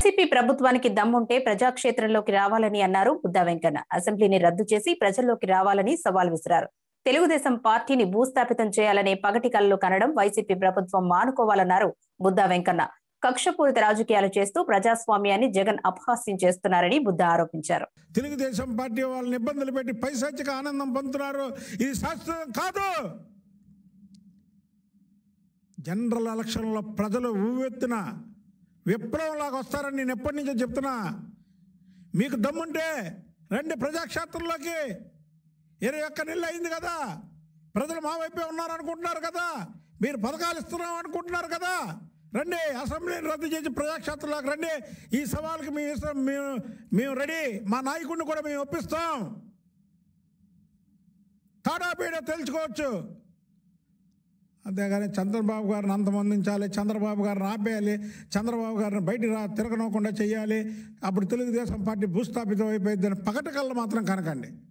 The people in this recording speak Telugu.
వైసీపీ ప్రభుత్వానికి దమ్ముంటే ప్రజాక్షేత్రంలోకి రావాలని అన్నారు బుద్దా వెంకన్న అసెంబ్లీని రద్దు చేసి ప్రజల్లోకి రావాలని సవాల్ విసిరారు తెలుగుదేశం పార్టీని భూస్థాపితం చేయాలనే పగటి కలలో కనడం వైసీపీ ప్రభుత్వం మానుకోవాలన్నారు బుద్దా వెంకన్న కక్షపూరిత రాజకీయాలు చేస్తూ ప్రజాస్వామ్యాన్ని జగన్ అపహాస్యం చేస్తున్నారని బుద్దా ఆరోపించారు తెలుగుదేశం పార్టీ వాళ్ళని ఇబ్బందులు పెట్టి పైశాచిక ఆనందం పొందుతున్నారు ఇది శాస్త్రం కాదు జనరల్ ఎలక్షన్లో ప్రజలు ఊవెత్తిన విప్లవంలాగా వస్తారని నేను ఎప్పటి నుంచో చెప్తున్నా మీకు దమ్ముంటే రండి ప్రజాక్షేత్రంలోకి ఇరవై ఒక్క నెలలు అయింది కదా ప్రజలు మా వైపే ఉన్నారు అనుకుంటున్నారు కదా మీరు పథకాలు ఇస్తున్నాం అనుకుంటున్నారు కదా రండి అసెంబ్లీని రద్దు చేసి ప్రజాక్షేత్రంలోకి రండి ఈ సవాల్కి మీ ఇష్టం మేము మేము రెడీ మా నాయకుడిని కూడా మేము ఒప్పిస్తాం తాడాపీడ తెలుసుకోవచ్చు అంతేగాని చంద్రబాబు గారిని అంతమందించాలి చంద్రబాబు గారిని ఆపేయాలి చంద్రబాబు గారిని బయట రా తిరగనకుండా చేయాలి అప్పుడు తెలుగుదేశం పార్టీ భూస్థాపితం అయిపోయిందని పగటి కళ్ళు మాత్రం కనకండి